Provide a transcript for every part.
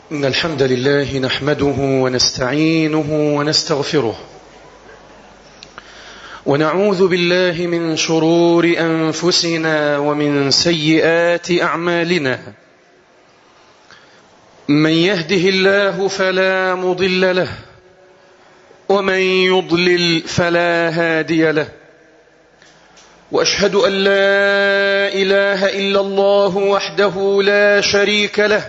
إن الحمد لله نحمده ونستعينه ونستغفره ونعوذ بالله من شرور أنفسنا ومن سيئات أعمالنا من يهده الله فلا مضل له ومن يضلل فلا هادي له وأشهد أن لا إله إلا الله وحده لا شريك له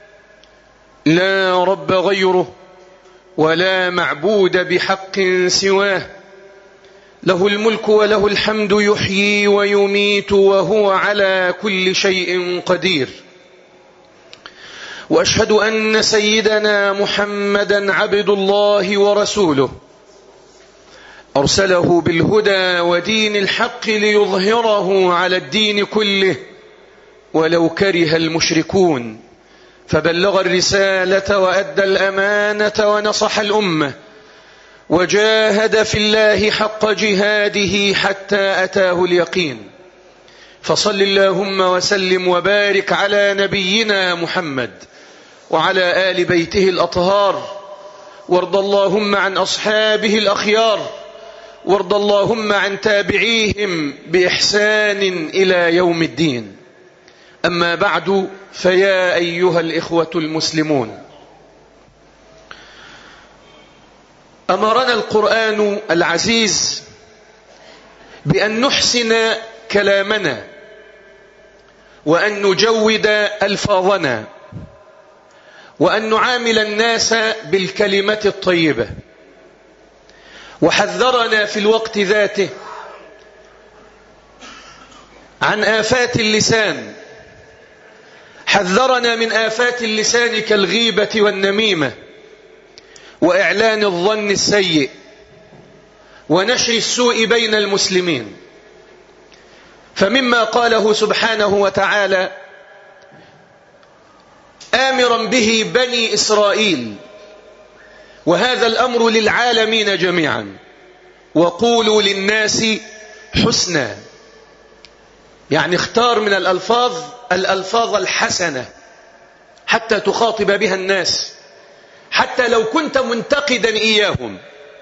لا رب غيره ولا معبود بحق سواه له الملك وله الحمد يحيي ويميت وهو على كل شيء قدير واشهد ان سيدنا محمدا عبد الله ورسوله ارسله بالهدى ودين الحق ليظهره على الدين كله ولو كره المشركون فبلغ الرساله وادى الامانه ونصح الامه وجاهد في الله حق جهاده حتى اتاه اليقين فصل اللهم وسلم وبارك على نبينا محمد وعلى ال بيته الاطهار وارض اللهم عن اصحابه الاخيار وارض اللهم عن تابعيهم باحسان الى يوم الدين اما بعد فيا ايها الاخوه المسلمون امرنا القران العزيز بان نحسن كلامنا وان نجود الفاظنا وان نعامل الناس بالكلمه الطيبه وحذرنا في الوقت ذاته عن آفات اللسان حذرنا من آفات اللسان كالغيبة والنميمة وإعلان الظن السيء ونشر السوء بين المسلمين فمما قاله سبحانه وتعالى آمرا به بني إسرائيل وهذا الأمر للعالمين جميعا وقولوا للناس حسنا يعني اختار من الألفاظ الألفاظ الحسنة حتى تخاطب بها الناس حتى لو كنت منتقدا إياهم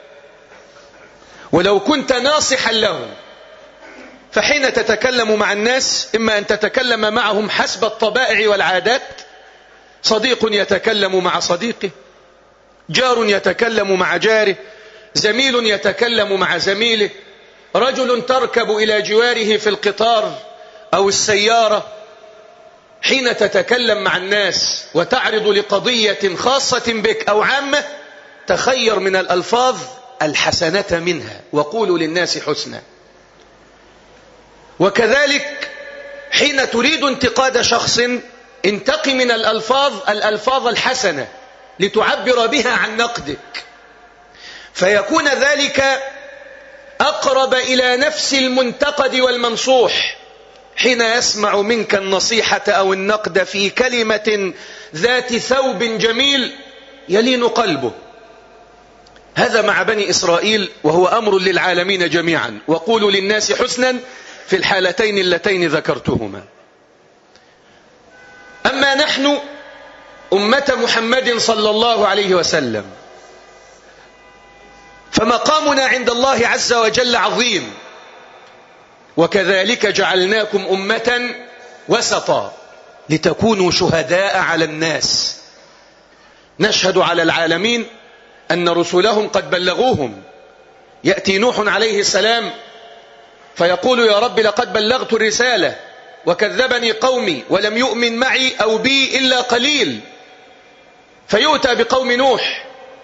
ولو كنت ناصحا لهم فحين تتكلم مع الناس إما أن تتكلم معهم حسب الطبائع والعادات صديق يتكلم مع صديقه جار يتكلم مع جاره زميل يتكلم مع زميله رجل تركب إلى جواره في القطار أو السيارة حين تتكلم مع الناس وتعرض لقضية خاصة بك أو عامة تخير من الألفاظ الحسنة منها وقولوا للناس حسنا وكذلك حين تريد انتقاد شخص انتقي من الألفاظ الألفاظ الحسنة لتعبر بها عن نقدك فيكون ذلك أقرب إلى نفس المنتقد والمنصوح حين يسمع منك النصيحة أو النقد في كلمة ذات ثوب جميل يلين قلبه هذا مع بني إسرائيل وهو أمر للعالمين جميعا وقولوا للناس حسنا في الحالتين اللتين ذكرتهما أما نحن أمة محمد صلى الله عليه وسلم فمقامنا عند الله عز وجل عظيم وكذلك جعلناكم أمة وسطا لتكونوا شهداء على الناس نشهد على العالمين أن رسلهم قد بلغوهم يأتي نوح عليه السلام فيقول يا رب لقد بلغت الرسالة وكذبني قومي ولم يؤمن معي أو بي إلا قليل فيؤتى بقوم نوح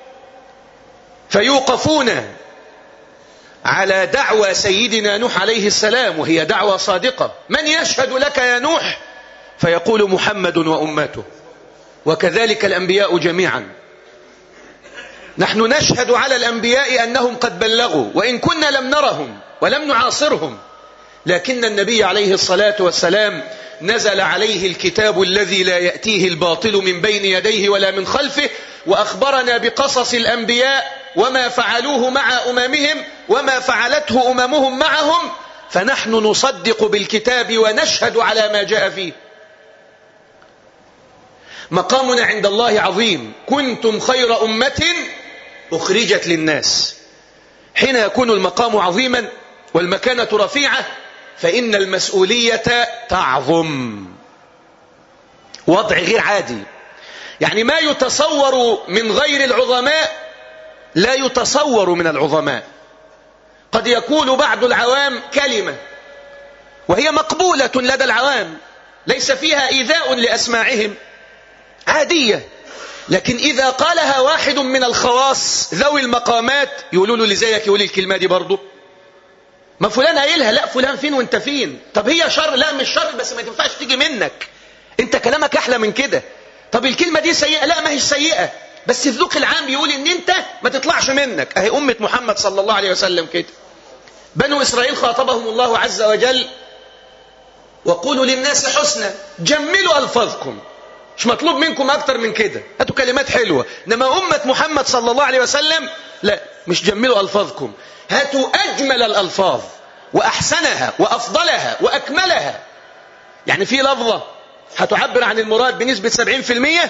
فيوقفون على دعوى سيدنا نوح عليه السلام وهي دعوى صادقة من يشهد لك يا نوح فيقول محمد وأمته وكذلك الأنبياء جميعا نحن نشهد على الأنبياء أنهم قد بلغوا وإن كنا لم نرهم ولم نعاصرهم لكن النبي عليه الصلاة والسلام نزل عليه الكتاب الذي لا يأتيه الباطل من بين يديه ولا من خلفه وأخبرنا بقصص الأنبياء وما فعلوه مع أممهم وما فعلته أممهم معهم فنحن نصدق بالكتاب ونشهد على ما جاء فيه مقامنا عند الله عظيم كنتم خير أمة أخرجت للناس حين يكون المقام عظيما والمكانة رفيعة فإن المسؤولية تعظم وضع غير عادي يعني ما يتصور من غير العظماء لا يتصور من العظماء قد يقول بعض العوام كلمة وهي مقبولة لدى العوام ليس فيها إيذاء لأسماعهم عادية لكن إذا قالها واحد من الخواص ذوي المقامات يقولوا له لزيك يقول الكلمة دي برضه ما فلان قايلها لا فلان فين وانت فين طب هي شر لا مش شر بس ما تنفعش تيجي منك انت كلامك احلى من كده طب الكلمة دي سيئة لا ما هي سيئة بس الذوق العام بيقول ان انت ما تطلعش منك اهي امة محمد صلى الله عليه وسلم كده بنو اسرائيل خاطبهم الله عز وجل وقولوا للناس حسنا جملوا الفاظكم مش مطلوب منكم اكتر من كده هاتوا كلمات حلوة انما امة محمد صلى الله عليه وسلم لا مش جملوا الفاظكم هاتوا اجمل الالفاظ واحسنها وافضلها واكملها يعني في لفظة هتعبر عن المراد بنسبة 70%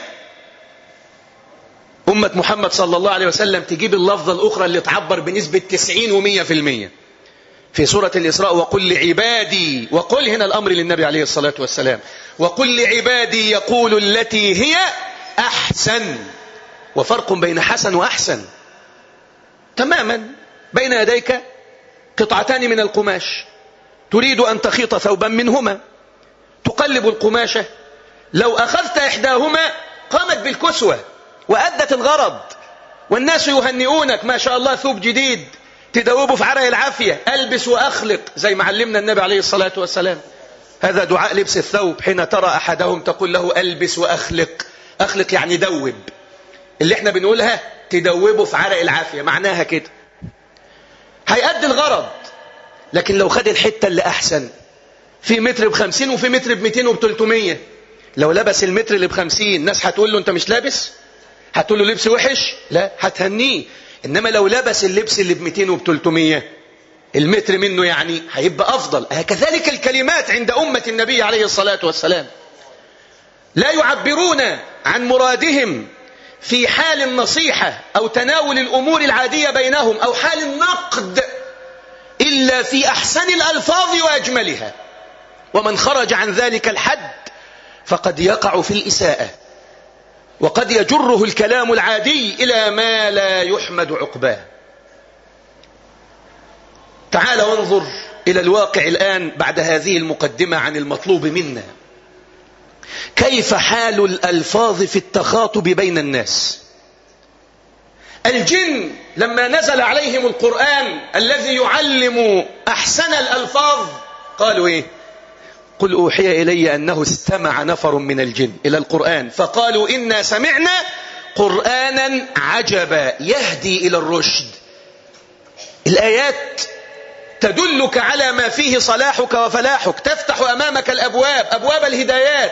أمة محمد صلى الله عليه وسلم تجيب اللفظة الأخرى اللي تعبر بنسبة 90 و100% في سورة الإسراء وقل لعبادي وقل هنا الأمر للنبي عليه الصلاة والسلام وقل لعبادي يقول التي هي أحسن وفرق بين حسن وأحسن تماما بين يديك قطعتان من القماش تريد أن تخيط ثوبا منهما تقلب القماشة لو أخذت إحداهما قامت بالكسوة وأدت الغرض والناس يهنئونك ما شاء الله ثوب جديد تدوبه في عرق العافية ألبس وأخلق زي ما علمنا النبي عليه الصلاة والسلام هذا دعاء لبس الثوب حين ترى أحدهم تقول له ألبس وأخلق أخلق يعني دوب اللي احنا بنقولها تدوبه في عرق العافية معناها كده هيأدي الغرض لكن لو خد الحتة اللي أحسن في متر بخمسين وفي متر بمتين وبتلتمية لو لبس المتر اللي بخمسين ناس هتقول له انت مش لابس هتقول له لبس وحش لا هتهنيه انما لو لبس اللبس اللي ب 200 وب 300 المتر منه يعني هيبقى افضل كذلك الكلمات عند امه النبي عليه الصلاه والسلام لا يعبرون عن مرادهم في حال النصيحه او تناول الامور العاديه بينهم او حال النقد الا في احسن الالفاظ واجملها ومن خرج عن ذلك الحد فقد يقع في الاساءه وقد يجره الكلام العادي إلى ما لا يحمد عقباه تعال وانظر إلى الواقع الآن بعد هذه المقدمة عن المطلوب منا كيف حال الألفاظ في التخاطب بين الناس الجن لما نزل عليهم القرآن الذي يعلم أحسن الألفاظ قالوا إيه قل أوحي إلي أنه استمع نفر من الجن إلى القرآن فقالوا إنا سمعنا قرآنا عجبا يهدي إلى الرشد الآيات تدلك على ما فيه صلاحك وفلاحك تفتح أمامك الأبواب أبواب الهدايات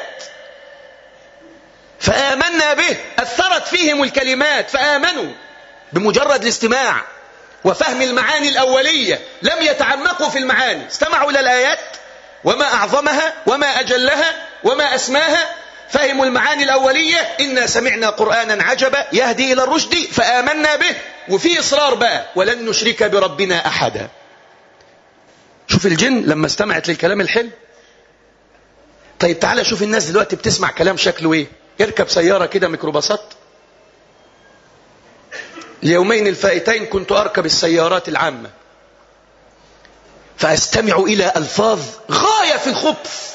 فآمنا به أثرت فيهم الكلمات فآمنوا بمجرد الاستماع وفهم المعاني الأولية لم يتعمقوا في المعاني استمعوا إلى الآيات وما أعظمها وما أجلها وما أسماها فهموا المعاني الأولية إنا سمعنا قرآنا عجبا يهدي إلى الرشد فآمنا به وفي إصرار بقى ولن نشرك بربنا أحدا شوف الجن لما استمعت للكلام الحلو طيب تعالى شوف الناس دلوقتي بتسمع كلام شكله ايه اركب سيارة كده ميكروباصات اليومين الفائتين كنت أركب السيارات العامة فأستمع إلى ألفاظ غاية في الخبث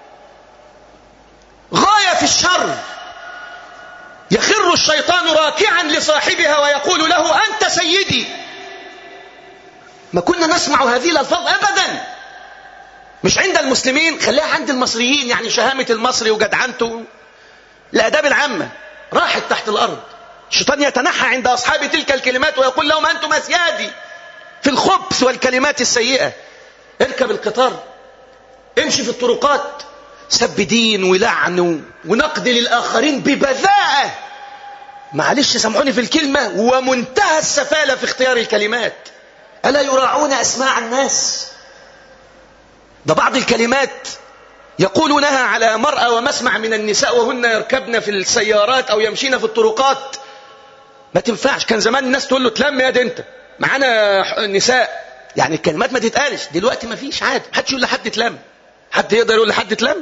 غاية في الشر يخر الشيطان راكعا لصاحبها ويقول له أنت سيدي ما كنا نسمع هذه الألفاظ أبدا مش عند المسلمين خليها عند المصريين يعني شهامة المصري وجدعنته الأداب العامة راحت تحت الأرض الشيطان يتنحى عند أصحاب تلك الكلمات ويقول لهم أنتم أسيادي في الخبث والكلمات السيئة اركب القطار امشي في الطرقات سب دين ولعن ونقد للآخرين ببذاءة معلش سامحوني في الكلمة ومنتهى السفالة في اختيار الكلمات ألا يراعون أسماع الناس ده بعض الكلمات يقولونها على مرأى ومسمع من النساء وهن يركبن في السيارات أو يمشين في الطرقات ما تنفعش كان زمان الناس تقول له تلم يا دي انت معانا نساء يعني الكلمات ما تتقالش دلوقتي ما فيش عادي محدش يقول لحد تلم حد يقدر يقول لحد تلم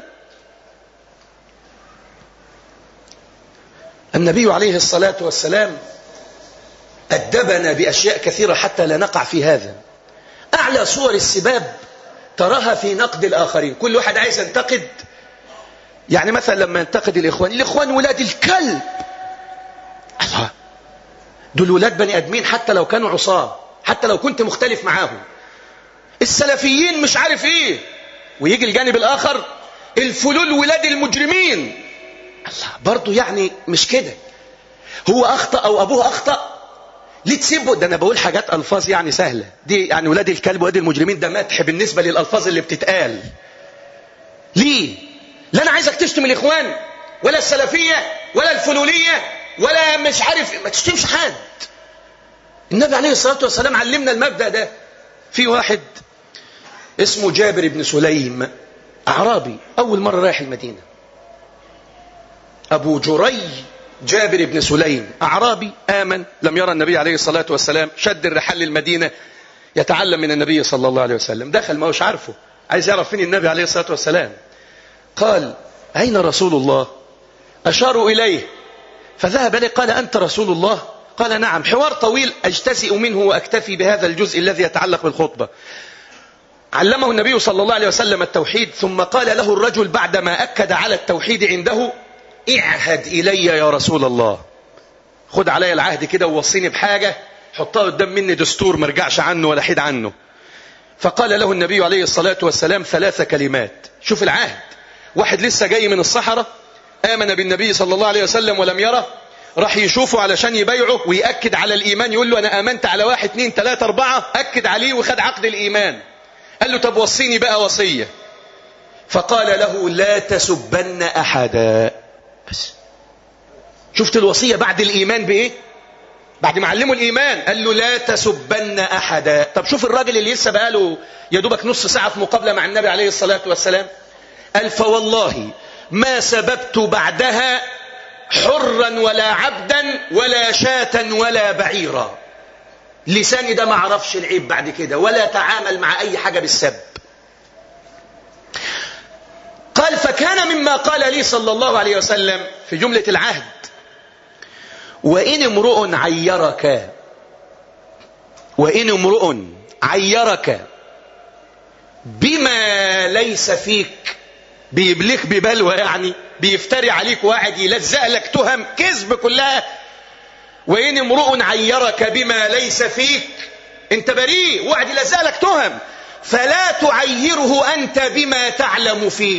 النبي عليه الصلاة والسلام أدبنا بأشياء كثيرة حتى لا نقع في هذا أعلى صور السباب تراها في نقد الآخرين كل واحد عايز ينتقد يعني مثلا لما ينتقد الإخوان الإخوان ولاد الكلب الله دول ولاد بني أدمين حتى لو كانوا عصاه حتى لو كنت مختلف معاهم السلفيين مش عارف ايه ويجي الجانب الآخر الفلول ولاد المجرمين الله برضو يعني مش كده هو أخطأ أو أبوه أخطأ ليه تسيبه ده أنا بقول حاجات ألفاظ يعني سهلة دي يعني ولاد الكلب ولاد المجرمين ده مدح بالنسبة للألفاظ اللي بتتقال ليه لا أنا عايزك تشتم الإخوان ولا السلفية ولا الفلولية ولا مش عارف ما تشتمش حد النبي عليه الصلاة والسلام علمنا المبدأ ده في واحد اسمه جابر بن سليم أعرابي أول مرة رايح المدينة أبو جري جابر بن سليم أعرابي آمن لم يرى النبي عليه الصلاة والسلام شد الرحال للمدينة يتعلم من النبي صلى الله عليه وسلم دخل ما هوش عارفه عايز يعرف فين النبي عليه الصلاة والسلام قال أين رسول الله أشاروا إليه فذهب لي قال أنت رسول الله قال نعم حوار طويل أجتزئ منه وأكتفي بهذا الجزء الذي يتعلق بالخطبة علمه النبي صلى الله عليه وسلم التوحيد ثم قال له الرجل بعدما أكد على التوحيد عنده اعهد إلي يا رسول الله خد علي العهد كده ووصيني بحاجة حطها قدام مني دستور مرجعش عنه ولا حيد عنه فقال له النبي عليه الصلاة والسلام ثلاث كلمات شوف العهد واحد لسه جاي من الصحراء آمن بالنبي صلى الله عليه وسلم ولم يره راح يشوفه علشان يبايعه ويأكد على الإيمان يقول له أنا آمنت على واحد اتنين تلاتة أربعة أكد عليه وخد عقد الإيمان قال له طب وصيني بقى وصية فقال له لا تسبن أحدا بس شفت الوصية بعد الإيمان بإيه بعد ما علمه الإيمان قال له لا تسبن أحدا طب شوف الراجل اللي لسه بقاله يا دوبك نص ساعة في مقابلة مع النبي عليه الصلاة والسلام قال فوالله ما سببت بعدها حرا ولا عبدا ولا شاة ولا بعيرا لساني ده ما عرفش العيب بعد كده ولا تعامل مع أي حاجة بالسب قال فكان مما قال لي صلى الله عليه وسلم في جملة العهد وإن امرؤ عيرك وإن امرؤ عيرك بما ليس فيك بيبليك ببلوى يعني بيفتري عليك واحد يلزق لك تهم كذب كلها وإن امرؤ عيرك بما ليس فيك انت بريء واحد يلزق لك تهم فلا تعيره أنت بما تعلم فيه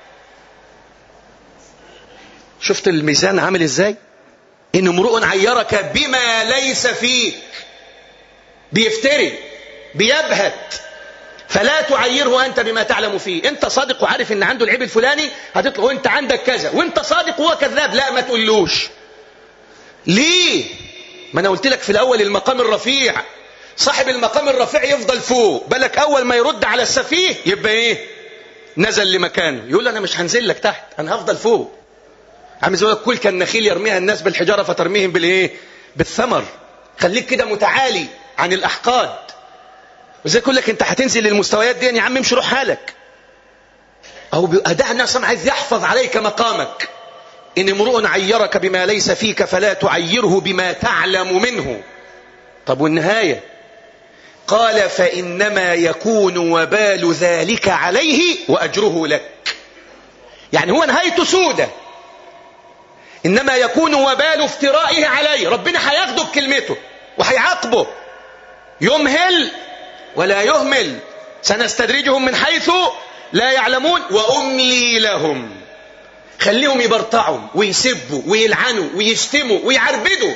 شفت الميزان عامل ازاي ان امرؤ عيرك بما ليس فيك بيفتري بيبهت فلا تعيره أنت بما تعلم فيه أنت صادق وعارف أن عنده العيب الفلاني هتطلع وأنت عندك كذا وأنت صادق وهو كذاب لا ما تقولوش ليه ما أنا قلت لك في الأول المقام الرفيع صاحب المقام الرفيع يفضل فوق بالك أول ما يرد على السفيه يبقى إيه نزل لمكانه يقول أنا مش هنزل لك تحت أنا هفضل فوق عامل زي كل كالنخيل يرميها الناس بالحجارة فترميهم بالإيه بالثمر خليك كده متعالي عن الأحقاد وزي يقول لك انت هتنزل للمستويات دي يا عم امشي روح حالك او اداء الناس عايز يحفظ عليك مقامك ان امرؤ عيرك بما ليس فيك فلا تعيره بما تعلم منه طب والنهايه قال فانما يكون وبال ذلك عليه واجره لك يعني هو نهايته سودة انما يكون وبال افترائه عليه ربنا هياخده بكلمته وهيعاقبه يمهل ولا يهمل سنستدرجهم من حيث لا يعلمون وأملي لهم خليهم يبرطعوا ويسبوا ويلعنوا ويشتموا ويعربدوا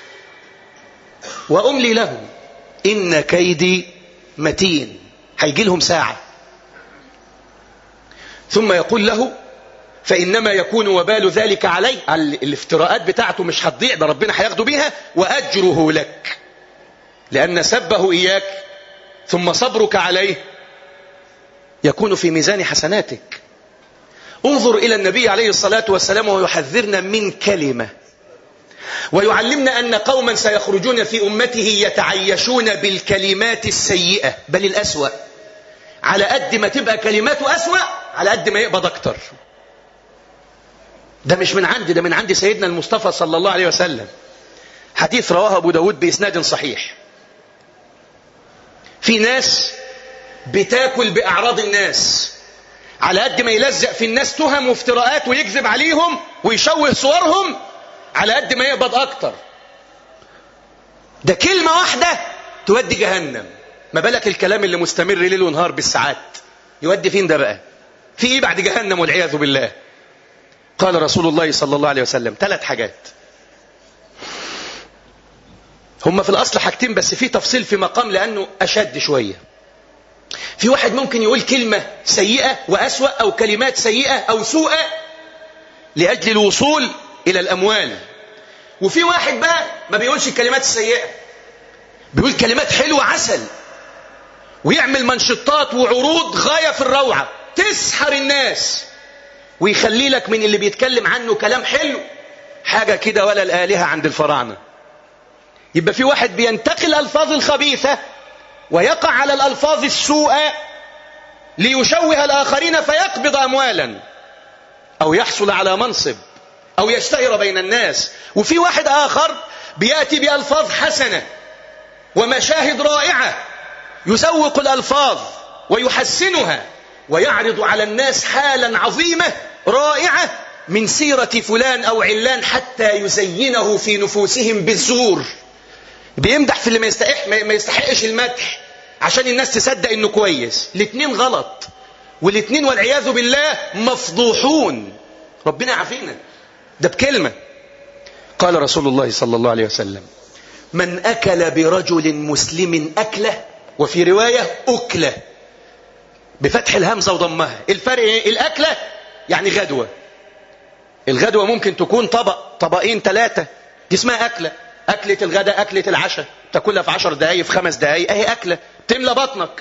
وأملي لهم إن كيدي متين هيجي لهم ساعة ثم يقول له فإنما يكون وبال ذلك علي الافتراءات بتاعته مش هتضيع ده ربنا هياخده بيها وأجره لك لأن سبه إياك ثم صبرك عليه يكون في ميزان حسناتك انظر إلى النبي عليه الصلاة والسلام ويحذرنا من كلمة ويعلمنا أن قوما سيخرجون في أمته يتعيشون بالكلمات السيئة بل الأسوأ على قد ما تبقى كلماته أسوأ على قد ما يقبض أكتر ده مش من عندي ده من عند سيدنا المصطفى صلى الله عليه وسلم حديث رواه أبو داود بإسناد صحيح في ناس بتاكل بأعراض الناس على قد ما يلزق في الناس تهم وافتراءات ويكذب عليهم ويشوه صورهم على قد ما يقبض أكتر ده كلمة واحدة تودي جهنم ما بالك الكلام اللي مستمر ليل ونهار بالساعات يودي فين ده بقى في ايه بعد جهنم والعياذ بالله قال رسول الله صلى الله عليه وسلم ثلاث حاجات هم في الأصل حاجتين بس في تفصيل في مقام لأنه أشد شوية في واحد ممكن يقول كلمة سيئة وأسوأ أو كلمات سيئة أو سوءة لأجل الوصول إلى الأموال وفي واحد بقى ما بيقولش الكلمات السيئة بيقول كلمات حلوة عسل ويعمل منشطات وعروض غاية في الروعة تسحر الناس ويخلي لك من اللي بيتكلم عنه كلام حلو حاجة كده ولا الآلهة عند الفراعنة يبقى في واحد بينتقي الألفاظ الخبيثة ويقع على الألفاظ السوء ليشوه الآخرين فيقبض أموالا أو يحصل على منصب أو يشتهر بين الناس وفي واحد آخر بيأتي بألفاظ حسنة ومشاهد رائعة يسوق الألفاظ ويحسنها ويعرض على الناس حالا عظيمة رائعة من سيرة فلان أو علان حتى يزينه في نفوسهم بالزور بيمدح في اللي ما يستحق ما يستحقش المدح عشان الناس تصدق انه كويس الاثنين غلط والاثنين والعياذ بالله مفضوحون ربنا يعافينا ده بكلمة قال رسول الله صلى الله عليه وسلم من أكل برجل مسلم أكله وفي رواية أكله بفتح الهمزة وضمها الفرق ايه الأكلة يعني غدوة الغدوة ممكن تكون طبق طبقين ثلاثة دي اسمها أكلة أكلة الغداء أكلة العشاء تاكلها في عشر دقايق في خمس دقايق أهي أكلة تملى بطنك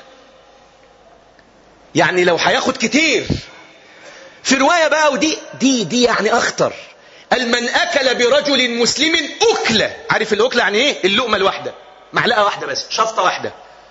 يعني لو هياخد كتير في رواية بقى ودي دي دي يعني أخطر المن أكل برجل مسلم أكلة عارف الأكلة يعني إيه اللقمة الواحدة معلقة واحدة بس شفطة واحدة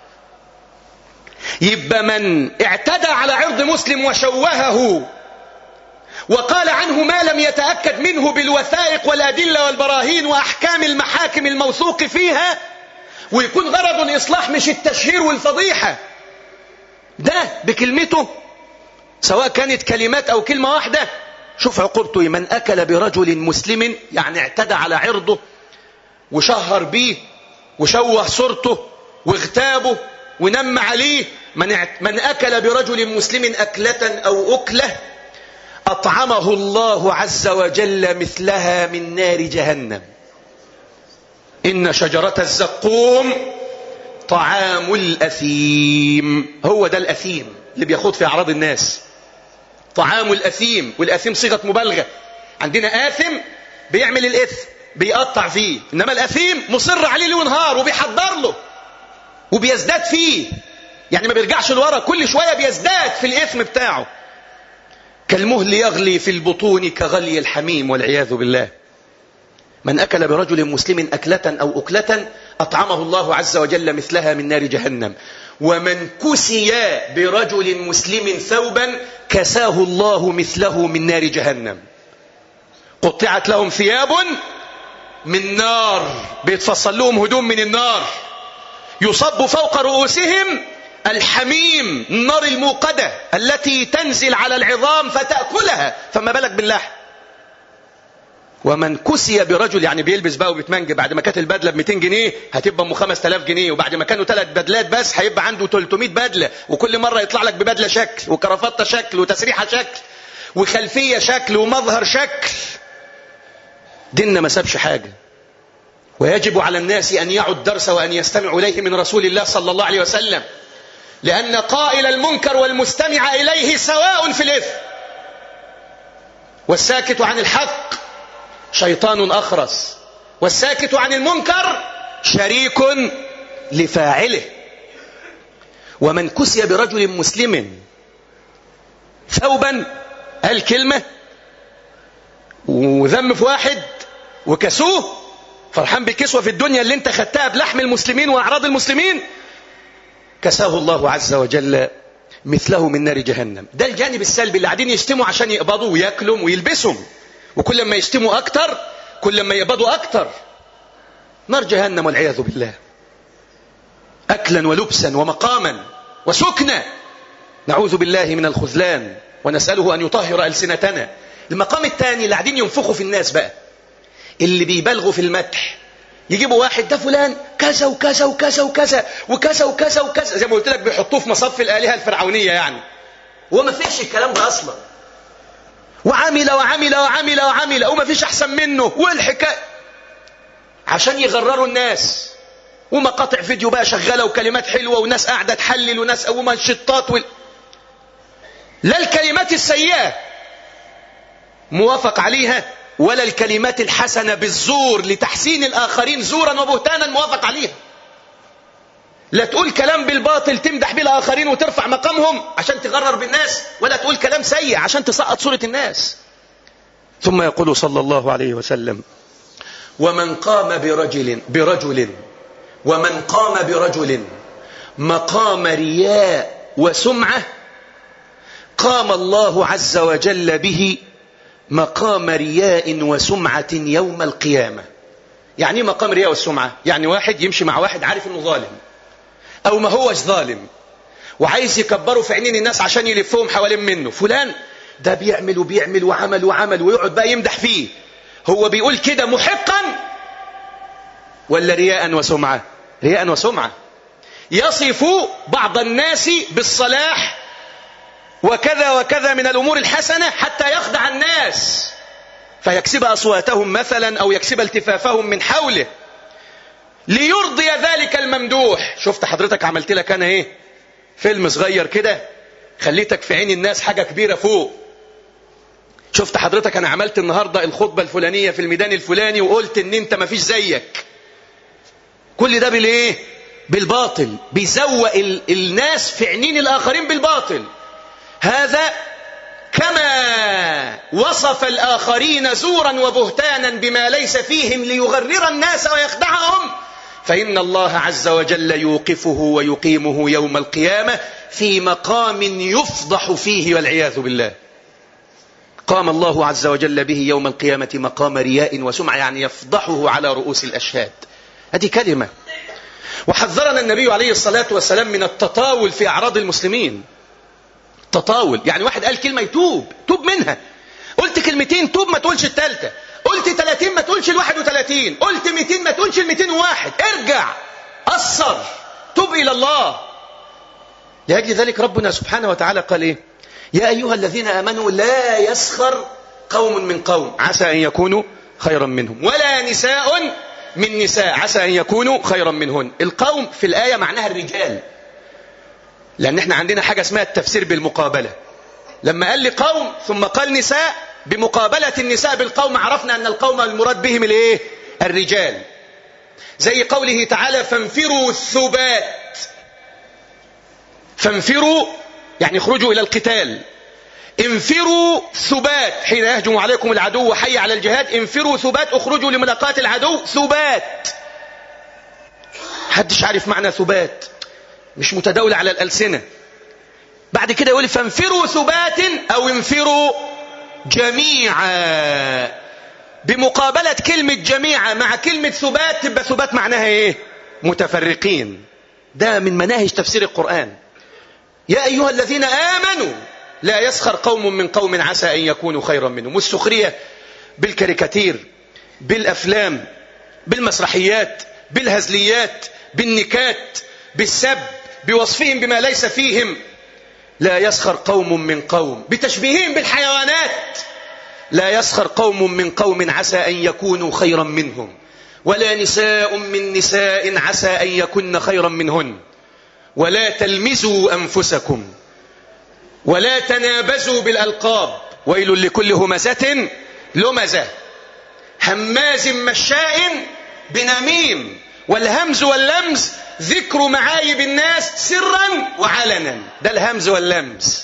يبقى من اعتدى على عرض مسلم وشوهه وقال عنه ما لم يتأكد منه بالوثائق والأدلة والبراهين وأحكام المحاكم الموثوق فيها ويكون غرض الإصلاح مش التشهير والفضيحة ده بكلمته سواء كانت كلمات أو كلمة واحدة شوف عقوبته من أكل برجل مسلم يعني اعتدى على عرضه وشهر بيه وشوه صورته واغتابه ونم عليه من, من أكل برجل مسلم أكلة أو أكلة أطعمه الله عز وجل مثلها من نار جهنم إن شجرة الزقوم طعام الأثيم هو ده الأثيم اللي بيخوض في أعراض الناس طعام الأثيم والأثيم صيغة مبالغة عندنا آثم بيعمل الإثم بيقطع فيه إنما الأثيم مصر عليه ليل ونهار وبيحضر له وبيزداد فيه يعني ما بيرجعش لورا كل شوية بيزداد في الإثم بتاعه كالمهل يغلي في البطون كغلي الحميم والعياذ بالله من أكل برجل مسلم أكلة أو أكلة أطعمه الله عز وجل مثلها من نار جهنم ومن كسي برجل مسلم ثوبا كساه الله مثله من نار جهنم قطعت لهم ثياب من نار بيتفصل لهم هدوم من النار يصب فوق رؤوسهم الحميم النار الموقدة التي تنزل على العظام فتأكلها فما بالك باللحم ومن كسي برجل يعني بيلبس بقى وبيتمنج بعد ما كانت البدله ب 200 جنيه هتبقى ام 5000 جنيه وبعد ما كانوا ثلاث بدلات بس هيبقى عنده 300 بدله وكل مره يطلع لك ببدله شكل وكرافته شكل وتسريحه شكل وخلفيه شكل ومظهر شكل ديننا ما سابش حاجه ويجب على الناس ان يعوا الدرس وان يستمعوا اليه من رسول الله صلى الله عليه وسلم لان قائل المنكر والمستمع اليه سواء في الاثم والساكت عن الحق شيطان أخرس والساكت عن المنكر شريك لفاعله ومن كسي برجل مسلم ثوبا قال كلمة وذم في واحد وكسوه فرحان بالكسوة في الدنيا اللي انت خدتها بلحم المسلمين وأعراض المسلمين كساه الله عز وجل مثله من نار جهنم ده الجانب السلبي اللي قاعدين يشتموا عشان يقبضوا وياكلوا ويلبسوا وكل ما يشتموا أكتر كل ما يقبضوا أكتر نار جهنم والعياذ بالله أكلا ولبسا ومقاما وسكنا نعوذ بالله من الخذلان ونسأله أن يطهر ألسنتنا المقام الثاني اللي قاعدين ينفخوا في الناس بقى اللي بيبالغوا في المدح يجيبوا واحد ده فلان كذا وكذا وكذا وكذا وكذا وكذا وكذا زي ما قلت لك بيحطوه في مصف الآلهة الفرعونية يعني وما فيش الكلام ده أصلا وعمل وعمل وعمل وعمل وما فيش أحسن منه والحكاية عشان يغرروا الناس ومقاطع فيديو بقى شغالة وكلمات حلوة وناس قاعدة تحلل وناس ومنشطات وال... لا الكلمات السيئة موافق عليها ولا الكلمات الحسنة بالزور لتحسين الآخرين زورا وبهتانا موافق عليها لا تقول كلام بالباطل تمدح به الآخرين وترفع مقامهم عشان تغرر بالناس ولا تقول كلام سيء عشان تسقط صورة الناس ثم يقول صلى الله عليه وسلم ومن قام برجل برجل ومن قام برجل مقام رياء وسمعة قام الله عز وجل به مقام رياء وسمعة يوم القيامة يعني مقام رياء والسمعة يعني واحد يمشي مع واحد عارف انه ظالم او ما هوش ظالم وعايز يكبروا في عينين الناس عشان يلفهم حوالين منه فلان ده بيعمل وبيعمل وعمل وعمل ويقعد بقى يمدح فيه هو بيقول كده محقا ولا رياء وسمعة رياء وسمعة يصف بعض الناس بالصلاح وكذا وكذا من الأمور الحسنة حتى يخدع الناس فيكسب أصواتهم مثلا أو يكسب التفافهم من حوله ليرضي ذلك الممدوح شفت حضرتك عملت لك أنا إيه فيلم صغير كده خليتك في عين الناس حاجة كبيرة فوق شفت حضرتك أنا عملت النهاردة الخطبة الفلانية في الميدان الفلاني وقلت إن أنت ما فيش زيك كل ده بالإيه بالباطل بيزوق الناس في عينين الآخرين بالباطل هذا كما وصف الآخرين زورا وبهتانا بما ليس فيهم ليغرر الناس ويخدعهم فإن الله عز وجل يوقفه ويقيمه يوم القيامة في مقام يفضح فيه والعياذ بالله قام الله عز وجل به يوم القيامة مقام رياء وسمعة يعني يفضحه على رؤوس الأشهاد هذه كلمة وحذرنا النبي عليه الصلاة والسلام من التطاول في أعراض المسلمين تطاول يعني واحد قال كلمة يتوب توب منها قلت كلمتين توب ما تقولش التالتة قلت 30 ما تقولش ال 31 قلت 200 ما تقولش ال 201 ارجع قصر توب إلى الله لأجل ذلك ربنا سبحانه وتعالى قال إيه يا أيها الذين آمنوا لا يسخر قوم من قوم عسى أن يكونوا خيرا منهم ولا نساء من نساء عسى أن يكونوا خيرا منهن القوم في الآية معناها الرجال لأن احنا عندنا حاجة اسمها التفسير بالمقابلة لما قال لي قوم ثم قال نساء بمقابلة النساء بالقوم عرفنا أن القوم المراد بهم الايه الرجال زي قوله تعالى فانفروا الثبات فانفروا يعني اخرجوا إلى القتال انفروا ثبات حين يهجم عليكم العدو وحي على الجهاد انفروا ثبات اخرجوا لملاقاة العدو ثبات حدش عارف معنى ثبات مش متداولة على الألسنة بعد كده يقول فانفروا ثبات أو انفروا جميعا بمقابلة كلمة جميعا مع كلمة ثبات تبقى ثبات معناها ايه متفرقين ده من مناهج تفسير القرآن يا أيها الذين آمنوا لا يسخر قوم من قوم عسى أن يكونوا خيرا منهم والسخرية بالكاريكاتير بالأفلام بالمسرحيات بالهزليات بالنكات بالسب بوصفهم بما ليس فيهم لا يسخر قوم من قوم بتشبيههم بالحيوانات لا يسخر قوم من قوم عسى أن يكونوا خيرا منهم ولا نساء من نساء عسى أن يكن خيرا منهن ولا تلمزوا أنفسكم ولا تنابزوا بالألقاب ويل لكل همزة لمزة هماز مشاء بنميم والهمز واللمز ذكر معايب الناس سرا وعلنا ده الهمز واللمز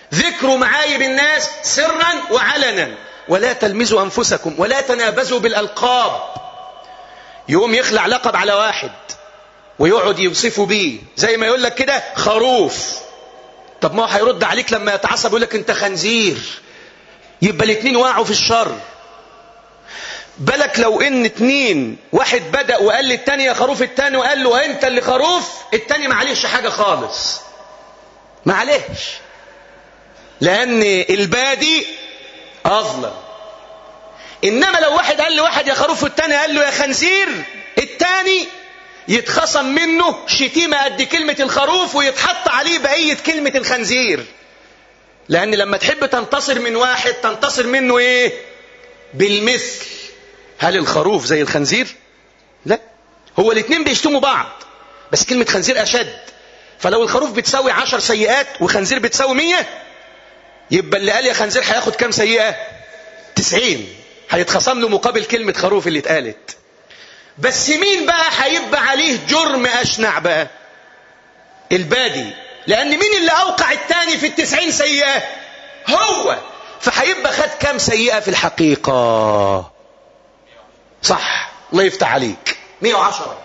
ذكر معايب الناس سرا وعلنا ولا تلمزوا أنفسكم ولا تنابزوا بالألقاب يقوم يخلع لقب على واحد ويقعد يوصفه بيه زي ما يقول لك كده خروف طب ما هو هيرد عليك لما يتعصب يقول لك انت خنزير يبقى الاثنين وقعوا في الشر بالك لو ان اتنين واحد بدأ وقال للتاني يا خروف التاني وقال له انت اللي خروف التاني معليش حاجة خالص معليش لان البادي اظلم انما لو واحد قال لواحد يا خروف والتاني قال له يا خنزير التاني يتخصم منه شتيمة قد كلمة الخروف ويتحط عليه بقية كلمة الخنزير لأن لما تحب تنتصر من واحد تنتصر منه إيه بالمثل هل الخروف زي الخنزير لا هو الاثنين بيشتموا بعض بس كلمة خنزير أشد فلو الخروف بتساوي عشر سيئات وخنزير بتساوي مية يبقى اللي قال يا خنزير هياخد كام سيئة تسعين هيتخصم له مقابل كلمة خروف اللي اتقالت بس مين بقى هيبقى عليه جرم أشنع بقى البادي لأن مين اللي أوقع التاني في التسعين سيئة هو فهيبقى خد كام سيئة في الحقيقة صح الله يفتح عليك 110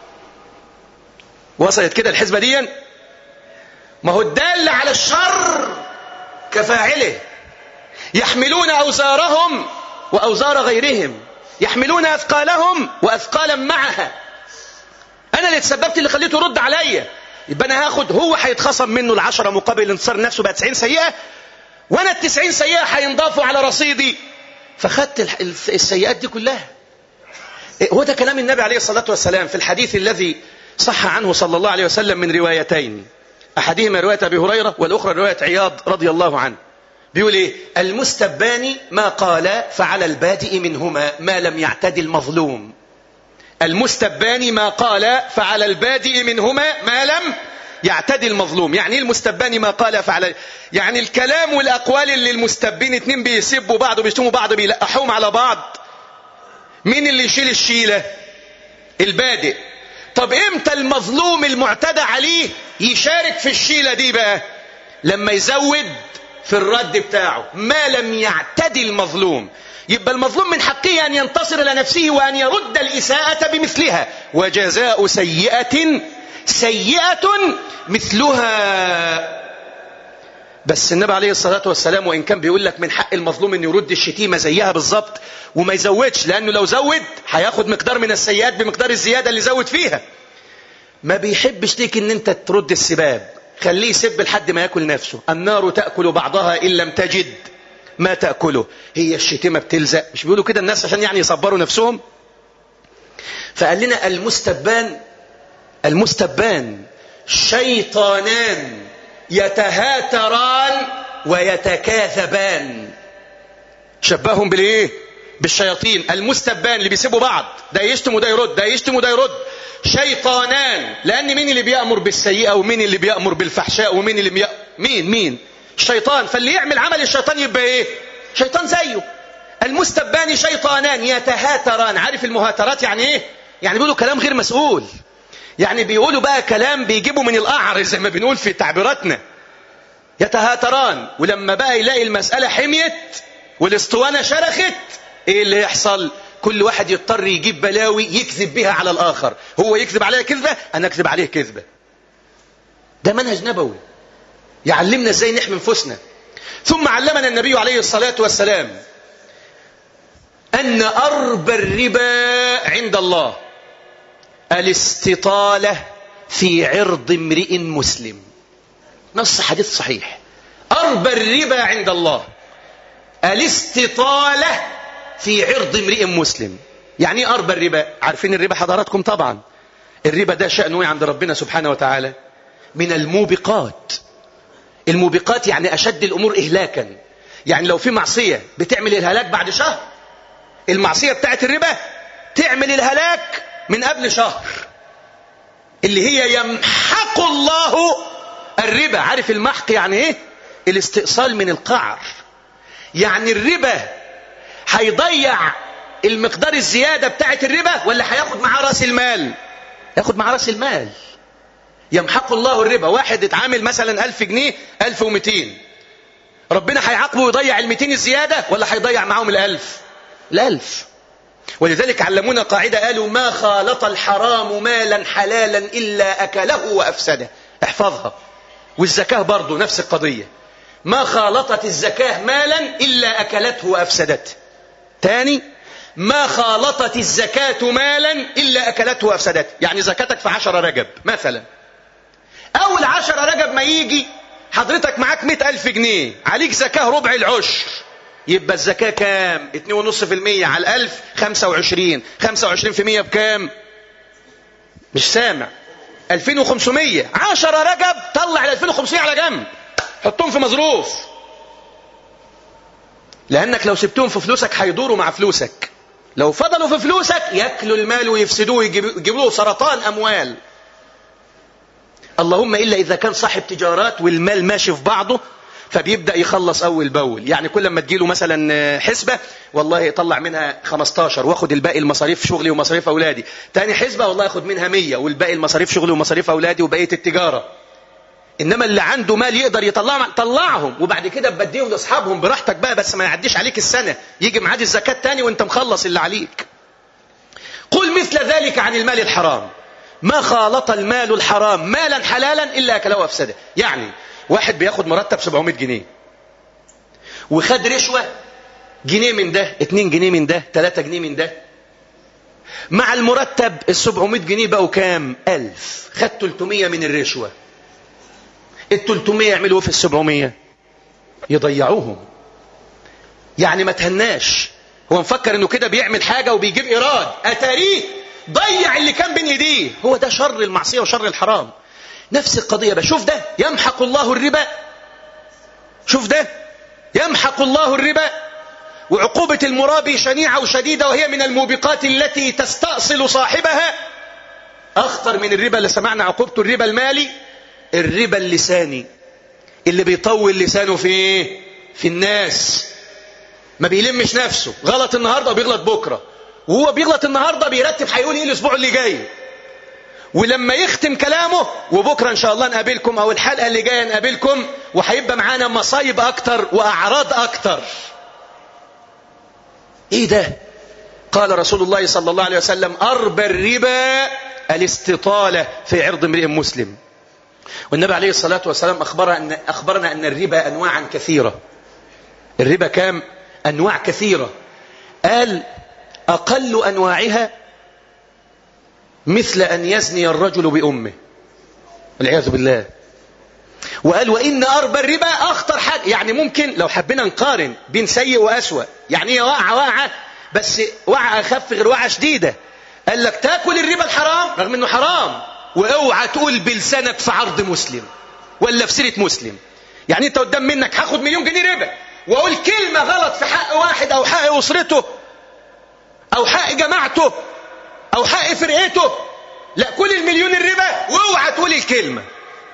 وصلت كده الحسبة دي ما هو الدال على الشر كفاعله يحملون أوزارهم وأوزار غيرهم يحملون أثقالهم وأثقالا معها أنا اللي تسببت اللي خليته يرد عليا يبقى أنا هاخد هو هيتخصم منه العشرة مقابل انتصار نفسه بقى 90 سيئة وأنا التسعين سيئة هينضافوا على رصيدي فخدت السيئات دي كلها هو ده كلام النبي عليه الصلاة والسلام في الحديث الذي صح عنه صلى الله عليه وسلم من روايتين أحدهما رواية أبي هريرة والأخرى رواية عياض رضي الله عنه بيقول ايه المستبان ما قال فعلى البادئ منهما ما لم يعتدي المظلوم المستبان ما قال فعلى البادئ منهما ما لم يعتدي المظلوم يعني المستبان ما قال فعلى يعني الكلام والأقوال اللي المستبين اتنين بيسبوا بعض وبيشتموا بعض بيلقحوهم على بعض مين اللي يشيل الشيلة البادئ طب امتى المظلوم المعتدى عليه يشارك في الشيلة دي بقى لما يزود في الرد بتاعه ما لم يعتدي المظلوم يبقى المظلوم من حقه أن ينتصر إلى نفسه وأن يرد الإساءة بمثلها وجزاء سيئة سيئة مثلها بس النبي عليه الصلاة والسلام وإن كان بيقول لك من حق المظلوم أن يرد الشتيمة زيها بالظبط وما يزودش لأنه لو زود هياخد مقدار من السيئات بمقدار الزيادة اللي زود فيها ما بيحبش ليك ان انت ترد السباب خليه يسب لحد ما ياكل نفسه النار تأكل بعضها إن لم تجد ما تأكله هي الشتيمة بتلزق مش بيقولوا كده الناس عشان يعني يصبروا نفسهم فقال لنا المستبان المستبان شيطانان يتهاتران ويتكاثبان شبههم بالايه بالشياطين المستبان اللي بيسيبوا بعض ده يشتم وده يرد ده يشتم وده يرد شيطانان لان مين اللي بيأمر بالسيئة ومين اللي بيأمر بالفحشاء ومين اللي بيأمر مين مين الشيطان فاللي يعمل عمل الشيطان يبقى ايه شيطان زيه المستبان شيطانان يتهاتران عارف المهاترات يعني ايه يعني بيقولوا كلام غير مسؤول يعني بيقولوا بقى كلام بيجيبوا من القعر زي ما بنقول في تعبيراتنا يتهاتران ولما بقى يلاقي المسألة حميت والاسطوانة شرخت ايه اللي يحصل كل واحد يضطر يجيب بلاوي يكذب بها على الآخر هو يكذب عليها كذبة أنا أكذب عليه كذبة ده منهج نبوي يعلمنا ازاي نحمي انفسنا ثم علمنا النبي عليه الصلاة والسلام أن أربى الربا عند الله الاستطالة في عرض امرئ مسلم نص حديث صحيح أربى الربا عند الله الاستطالة في عرض امرئ مسلم يعني ايه أربى الربا عارفين الربا حضراتكم طبعا الربا ده شأنه عند ربنا سبحانه وتعالى من الموبقات الموبقات يعني أشد الأمور إهلاكا يعني لو في معصية بتعمل الهلاك بعد شهر المعصية بتاعت الربا تعمل الهلاك من قبل شهر اللي هي يمحق الله الربا عارف المحق يعني ايه الاستئصال من القعر يعني الربا هيضيع المقدار الزيادة بتاعت الربا ولا هياخد معاه راس المال ياخد معاه راس المال يمحق الله الربا واحد اتعامل مثلا ألف جنيه ألف ومتين ربنا هيعاقبه ويضيع الميتين الزيادة ولا هيضيع معاهم الألف الألف ولذلك علمونا قاعدة قالوا ما خالط الحرام مالا حلالا إلا أكله وأفسده احفظها والزكاة برضو نفس القضية ما خالطت الزكاة مالا إلا أكلته وأفسدته تاني ما خالطت الزكاة مالا إلا أكلته وأفسدته يعني زكاتك في عشر رجب مثلا أول عشر رجب ما يجي حضرتك معاك مئة ألف جنيه عليك زكاة ربع العشر يبقى الزكاة كام اتنين ونص في المية على الألف خمسة وعشرين خمسة وعشرين في مية بكام مش سامع ألفين وخمسمية عشر رجب طلع الألفين وخمسمية على جنب حطهم في مظروف لأنك لو سبتهم في فلوسك هيدوروا مع فلوسك لو فضلوا في فلوسك ياكلوا المال ويفسدوه ويجيبوا له سرطان أموال اللهم إلا إذا كان صاحب تجارات والمال ماشي في بعضه فبيبدأ يخلص أول بأول يعني كل ما تجيله مثلا حسبة والله يطلع منها 15 واخد الباقي المصاريف شغلي ومصاريف أولادي تاني حسبة والله ياخد منها 100 والباقي المصاريف شغلي ومصاريف أولادي وبقية التجارة إنما اللي عنده مال يقدر يطلعهم طلعهم وبعد كده بديهم لأصحابهم براحتك بقى بس ما يعديش عليك السنة يجي معاد الزكاة تاني وانت مخلص اللي عليك قل مثل ذلك عن المال الحرام ما خالط المال الحرام مالا حلالا إلا أكله وأفسده يعني واحد بياخد مرتب 700 جنيه وخد رشوة جنيه من ده 2 جنيه من ده 3 جنيه من ده مع المرتب ال 700 جنيه بقوا كام 1000 خد 300 من الرشوة ال 300 يعملوا في ال 700 يضيعوهم يعني ما تهناش هو مفكر انه كده بيعمل حاجة وبيجيب ايراد اتاريه ضيع اللي كان بين ايديه هو ده شر المعصية وشر الحرام نفس القضية بشوف ده يمحق الله الربا شوف ده يمحق الله الربا وعقوبة المرابي شنيعة وشديدة وهي من الموبقات التي تستأصل صاحبها أخطر من الربا اللي سمعنا عقوبته الربا المالي الربا اللساني اللي بيطول لسانه في ايه في الناس ما بيلمش نفسه غلط النهاردة وبيغلط بكرة وهو بيغلط النهاردة بيرتب هيقول ايه الاسبوع اللي جاي ولما يختم كلامه وبكرة ان شاء الله نقابلكم او الحلقة اللي جاية نقابلكم وهيبقى معانا مصايب اكتر واعراض اكتر ايه ده قال رسول الله صلى الله عليه وسلم اربى الربا الاستطالة في عرض امرئ مسلم والنبي عليه الصلاة والسلام أخبر أن أخبرنا أن الربا أنواعا كثيرة الربا كام أنواع كثيرة قال أقل أنواعها مثل أن يزني الرجل بأمه والعياذ بالله وقال وإن أربى الربا أخطر حاجة يعني ممكن لو حبينا نقارن بين سيء وأسوأ يعني هي واقعة واقعة بس واقعة أخف غير واقعة شديدة قال لك تاكل الربا الحرام رغم انه حرام واوعى تقول بلسانك في عرض مسلم ولا في سيره مسلم يعني انت قدام منك هاخد مليون جنيه ربا واقول كلمه غلط في حق واحد او حق اسرته او حق جماعته او حق فرقته لا كل المليون الربا واوعى تقول الكلمه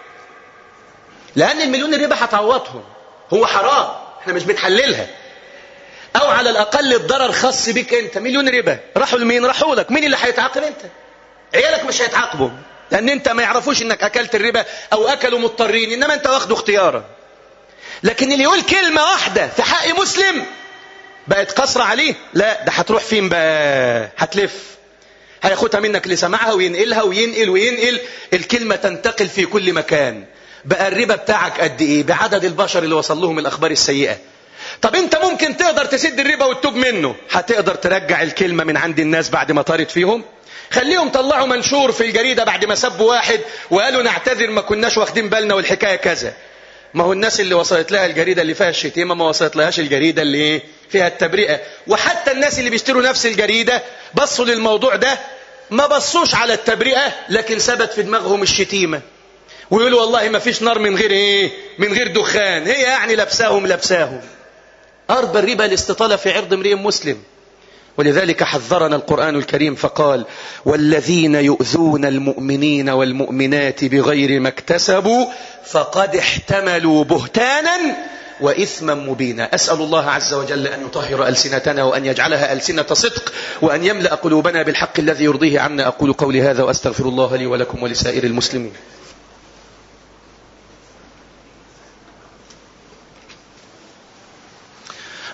لان المليون الربا هتعوضهم هو حرام احنا مش بنحللها او على الاقل الضرر خاص بيك انت مليون ربا راحوا لمين راحوا لك مين اللي هيتعاقب انت عيالك مش هيتعاقبوا لان انت ما يعرفوش انك اكلت الربا او اكلوا مضطرين انما انت واخده اختيارا لكن اللي يقول كلمة واحدة في حق مسلم بقت قصر عليه لا ده هتروح فين بقى هتلف هياخدها منك اللي سمعها وينقلها وينقل وينقل الكلمة تنتقل في كل مكان بقى الربا بتاعك قد ايه بعدد البشر اللي وصل لهم الاخبار السيئة طب انت ممكن تقدر تسد الربا وتتوب منه هتقدر ترجع الكلمة من عند الناس بعد ما طارت فيهم خليهم طلعوا منشور في الجريدة بعد ما سبوا واحد وقالوا نعتذر ما كناش واخدين بالنا والحكاية كذا ما هو الناس اللي وصلت لها الجريدة اللي فيها الشتيمة ما وصلت لهاش الجريدة اللي ايه فيها التبرئة وحتى الناس اللي بيشتروا نفس الجريدة بصوا للموضوع ده ما بصوش على التبرئة لكن ثبت في دماغهم الشتيمة ويقولوا والله ما فيش نار من غير ايه من غير دخان هي يعني لبساهم لبساهم أربى الربا الاستطالة في عرض امرئ مسلم ولذلك حذرنا القرآن الكريم فقال والذين يؤذون المؤمنين والمؤمنات بغير ما اكتسبوا فقد احتملوا بهتانا وإثما مبينا أسأل الله عز وجل أن يطهر ألسنتنا وأن يجعلها ألسنة صدق وأن يملأ قلوبنا بالحق الذي يرضيه عنا أقول قولي هذا وأستغفر الله لي ولكم ولسائر المسلمين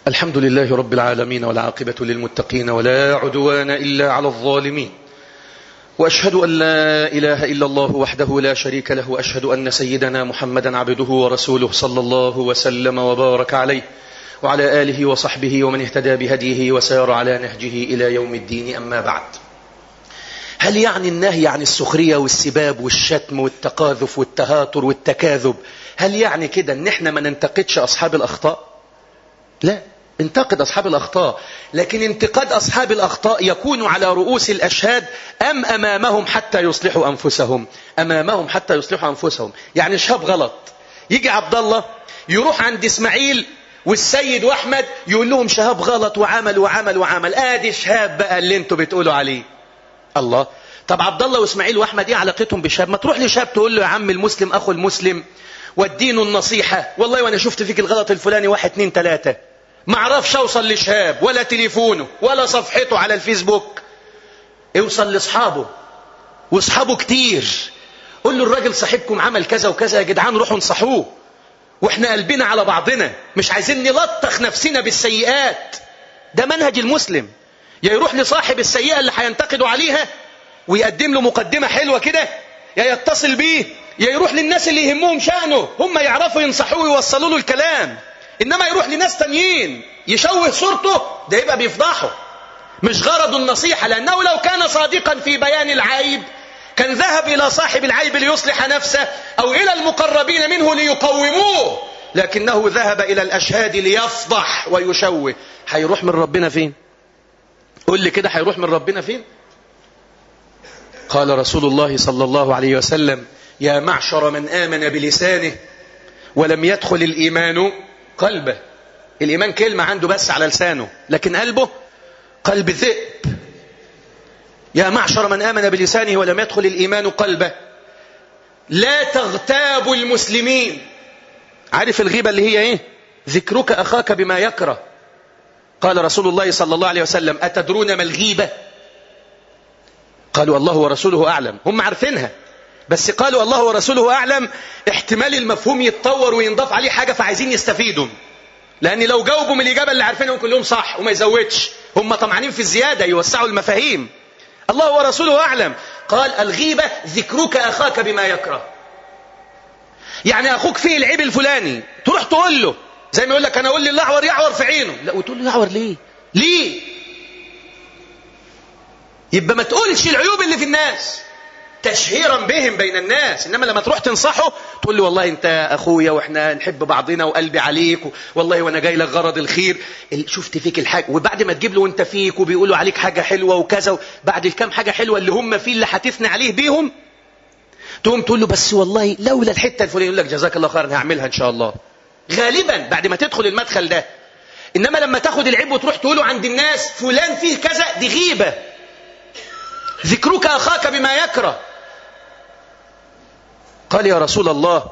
الحمد لله رب العالمين والعاقبة للمتقين ولا عدوان إلا على الظالمين وأشهد أن لا إله إلا الله وحده لا شريك له وأشهد أن سيدنا محمدا عبده ورسوله صلى الله وسلم وبارك عليه وعلى آله وصحبه ومن اهتدى بهديه وسار على نهجه إلى يوم الدين أما بعد هل يعني النهي عن السخرية والسباب والشتم والتقاذف والتهاتر والتكاذب هل يعني كده ان احنا ما ننتقدش أصحاب الأخطاء لا انتقد أصحاب الأخطاء لكن انتقاد أصحاب الأخطاء يكون على رؤوس الأشهاد أم أمامهم حتى يصلحوا أنفسهم أمامهم حتى يصلحوا أنفسهم يعني شاب غلط يجي عبد الله يروح عند إسماعيل والسيد وأحمد يقول لهم شهاب غلط وعمل وعمل وعمل آدي شهاب بقى اللي انتوا بتقولوا عليه الله طب عبد الله واسماعيل واحمد ايه علاقتهم بشاب ما تروح لشاب تقول له يا عم المسلم اخو المسلم والدين النصيحة والله وانا شفت فيك الغلط الفلاني واحد اتنين تلاتة ما اعرفش اوصل لشهاب ولا تليفونه ولا صفحته على الفيسبوك اوصل لاصحابه واصحابه كتير قول له الراجل صاحبكم عمل كذا وكذا يا جدعان روحوا انصحوه واحنا قلبنا على بعضنا مش عايزين نلطخ نفسنا بالسيئات ده منهج المسلم يا يروح لصاحب السيئة اللي هينتقدوا عليها ويقدم له مقدمة حلوة كده يا يتصل بيه يا يروح للناس اللي يهمهم شأنه هم يعرفوا ينصحوه ويوصلوا له الكلام إنما يروح لناس تانيين يشوه صورته ده يبقى بيفضحه مش غرض النصيحة لأنه لو كان صادقا في بيان العيب كان ذهب إلى صاحب العيب ليصلح نفسه أو إلى المقربين منه ليقوموه لكنه ذهب إلى الأشهاد ليفضح ويشوه هيروح من ربنا فين قل لي كده هيروح من ربنا فين قال رسول الله صلى الله عليه وسلم يا معشر من آمن بلسانه ولم يدخل الإيمان قلبه الإيمان كلمة عنده بس على لسانه لكن قلبه قلب ذئب يا معشر من آمن بلسانه ولم يدخل الإيمان قلبه لا تغتابوا المسلمين عارف الغيبة اللي هي ايه ذكرك أخاك بما يكره قال رسول الله صلى الله عليه وسلم أتدرون ما الغيبة قالوا الله ورسوله أعلم هم عارفينها بس قالوا الله ورسوله أعلم احتمال المفهوم يتطور وينضاف عليه حاجة فعايزين يستفيدوا لأن لو جاوبوا من الإجابة اللي عارفينهم كلهم صح وما يزودش هم طمعانين في الزيادة يوسعوا المفاهيم الله ورسوله أعلم قال الغيبة ذكرك أخاك بما يكره يعني أخوك فيه العيب الفلاني تروح تقول له زي ما يقول لك أنا أقول لي الأعور يعور في عينه لا وتقول له يعور ليه ليه يبقى ما تقولش العيوب اللي في الناس تشهيرا بهم بين الناس انما لما تروح تنصحه تقول له والله انت اخويا واحنا نحب بعضنا وقلبي عليك والله وانا جاي لك غرض الخير شفت فيك الحاجه وبعد ما تجيب له وانت فيك وبيقولوا عليك حاجه حلوه وكذا بعد الكام حاجه حلوه اللي هم فيه اللي هتثني عليه بيهم تقوم تقول له بس والله لولا الحته الفلانيه يقول لك جزاك الله خيرا هعملها ان شاء الله غالبا بعد ما تدخل المدخل ده انما لما تاخد العيب وتروح تقوله عند الناس فلان فيه كذا دي غيبه ذكرك اخاك بما يكره قال يا رسول الله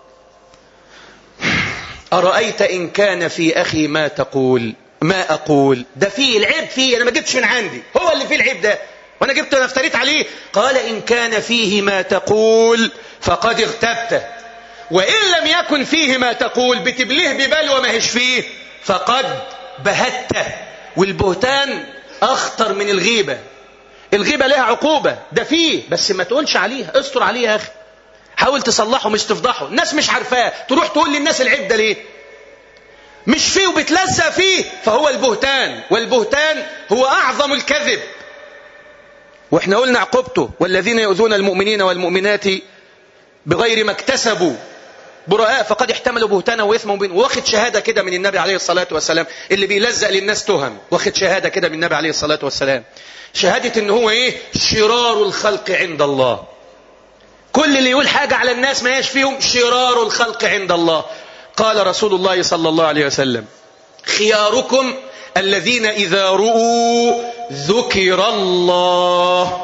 أرأيت إن كان في أخي ما تقول ما أقول ده فيه العيب فيه أنا ما جبتش من عندي هو اللي فيه العيب ده وأنا جبت أنا افتريت عليه قال إن كان فيه ما تقول فقد اغتبته وإن لم يكن فيه ما تقول بتبليه ببلوى ما هش فيه فقد بهته والبهتان أخطر من الغيبة الغيبة لها عقوبة ده فيه بس ما تقولش عليها استر عليه يا أخي حاول تصلحه مش تفضحه الناس مش عارفاه تروح تقول للناس العيب ده ليه مش فيه وبتلزق فيه فهو البهتان والبهتان هو أعظم الكذب واحنا قلنا عقوبته والذين يؤذون المؤمنين والمؤمنات بغير ما اكتسبوا براء فقد احتملوا بهتانا واثما مبين واخد شهاده كده من النبي عليه الصلاه والسلام اللي بيلزق للناس تهم واخد شهاده كده من النبي عليه الصلاه والسلام شهاده ان هو ايه شرار الخلق عند الله كل اللي يقول حاجة على الناس ما فيهم شرار الخلق عند الله قال رسول الله صلى الله عليه وسلم خياركم الذين إذا رؤوا ذكر الله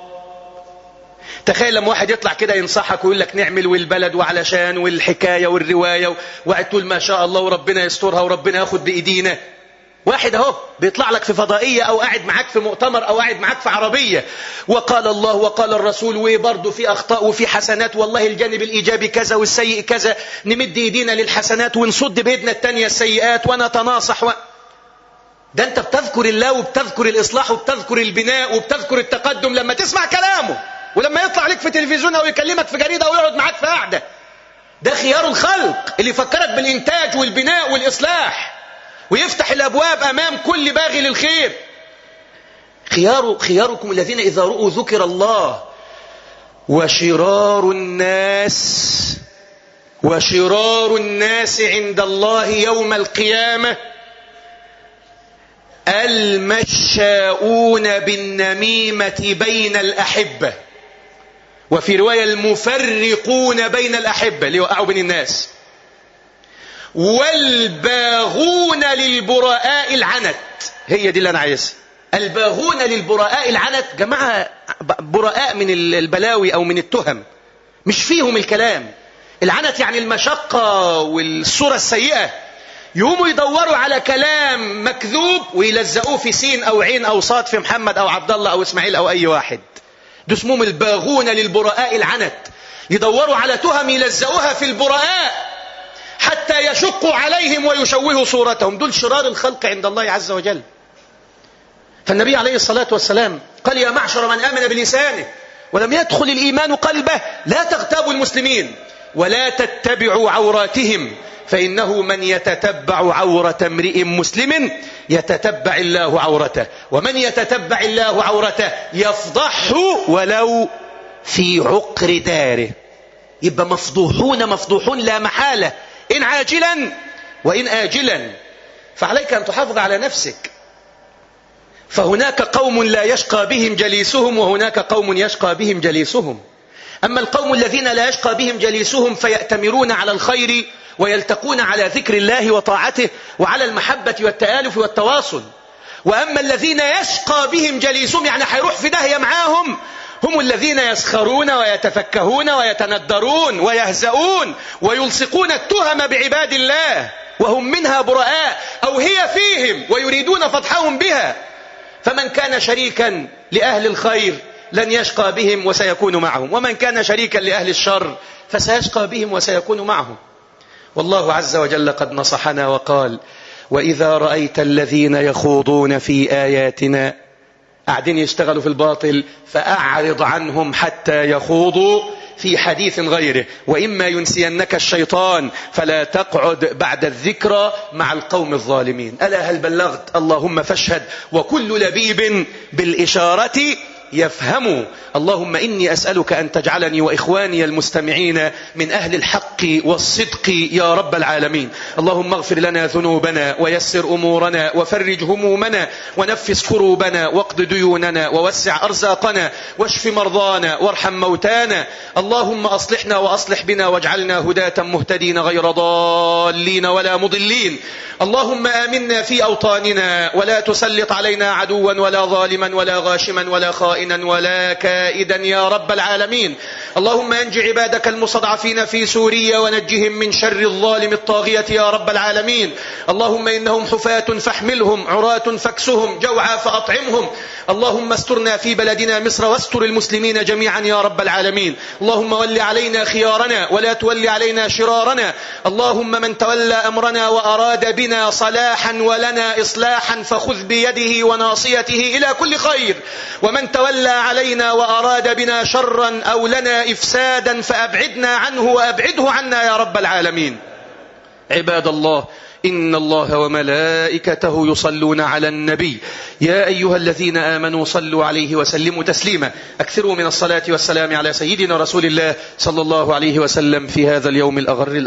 تخيل لما واحد يطلع كده ينصحك ويقول لك نعمل والبلد وعلشان والحكاية والرواية وقعد تقول ما شاء الله وربنا يسترها وربنا ياخد بإيدينا واحد اهو بيطلع لك في فضائية او قاعد معاك في مؤتمر او قاعد معاك في عربية وقال الله وقال الرسول وبرضه في اخطاء وفي حسنات والله الجانب الايجابي كذا والسيء كذا نمد ايدينا للحسنات ونصد بايدنا التانية السيئات ونتناصح و... ده انت بتذكر الله وبتذكر الإصلاح وبتذكر البناء وبتذكر التقدم لما تسمع كلامه ولما يطلع عليك في تلفزيون أو يكلمك في جريدة أو يقعد معاك في قعدة ده خيار الخلق اللي يفكرك بالإنتاج والبناء والإصلاح ويفتح الأبواب أمام كل باغي للخير خيار خياركم الذين إذا رؤوا ذكر الله وشرار الناس وشرار الناس عند الله يوم القيامة المشاؤون بالنميمة بين الأحبة وفي رواية المفرقون بين الأحبة اللي وقعوا بين الناس والباغون للبراء العنت هي دي اللي أنا عايزها الباغون للبراء العنت جماعة براء من البلاوي أو من التهم مش فيهم الكلام العنت يعني المشقة والصورة السيئة يقوموا يدوروا على كلام مكذوب ويلزقوه في سين أو عين أو صاد في محمد أو عبد الله أو إسماعيل أو أي واحد ده اسمهم الباغون للبراء العنت يدوروا على تهم يلزقوها في البراء حتى يشقوا عليهم ويشوهوا صورتهم دول شرار الخلق عند الله عز وجل فالنبي عليه الصلاة والسلام قال يا معشر من آمن بلسانه ولم يدخل الإيمان قلبه لا تغتابوا المسلمين ولا تتبعوا عوراتهم فإنه من يتتبع عورة امرئ مسلم يتتبع الله عورته ومن يتتبع الله عورته يفضحه ولو في عقر داره يبقى مفضوحون مفضوحون لا محالة إن عاجلا وإن آجلا فعليك أن تحافظ على نفسك فهناك قوم لا يشقى بهم جليسهم وهناك قوم يشقى بهم جليسهم أما القوم الذين لا يشقى بهم جليسهم فيأتمرون على الخير ويلتقون على ذكر الله وطاعته وعلى المحبة والتآلف والتواصل وأما الذين يشقى بهم جليسهم يعني حيروح في داهية معاهم هم الذين يسخرون ويتفكهون ويتندرون ويهزؤون ويلصقون التهم بعباد الله وهم منها براء أو هي فيهم ويريدون فضحهم بها فمن كان شريكا لأهل الخير لن يشقى بهم وسيكون معهم ومن كان شريكا لأهل الشر فسيشقى بهم وسيكون معهم والله عز وجل قد نصحنا وقال وإذا رأيت الذين يخوضون في آياتنا قاعدين يشتغلوا في الباطل فأعرض عنهم حتى يخوضوا في حديث غيره وإما ينسينك الشيطان فلا تقعد بعد الذكرى مع القوم الظالمين ألا هل بلغت اللهم فاشهد وكل لبيب بالإشارة يفهموا اللهم إني أسألك أن تجعلني وإخواني المستمعين من أهل الحق والصدق يا رب العالمين اللهم اغفر لنا ذنوبنا ويسر أمورنا وفرج همومنا ونفس كروبنا واقض ديوننا ووسع أرزاقنا واشف مرضانا وارحم موتانا اللهم أصلحنا وأصلح بنا واجعلنا هداة مهتدين غير ضالين ولا مضلين اللهم آمنا في أوطاننا ولا تسلط علينا عدوا ولا ظالما ولا غاشما ولا خائنا ولا كائدا يا رب العالمين اللهم انج عبادك المستضعفين في سوريا ونجهم من شر الظالم الطاغية يا رب العالمين اللهم إنهم حفاة فاحملهم عراة فاكسهم جوعا فأطعمهم اللهم استرنا في بلدنا مصر واستر المسلمين جميعا يا رب العالمين اللهم ول علينا خيارنا ولا تول علينا شرارنا اللهم من تولى أمرنا وأراد بنا صلاحا ولنا إصلاحا فخذ بيده وناصيته إلى كل خير ومن تولى علينا وأراد بنا شرا أو لنا إفسادا فأبعدنا عنه وأبعده عنا يا رب العالمين عباد الله إن الله وملائكته يصلون على النبي يا أيها الذين آمنوا صلوا عليه وسلموا تسليما أكثروا من الصلاة والسلام على سيدنا رسول الله صلى الله عليه وسلم في هذا اليوم الأغر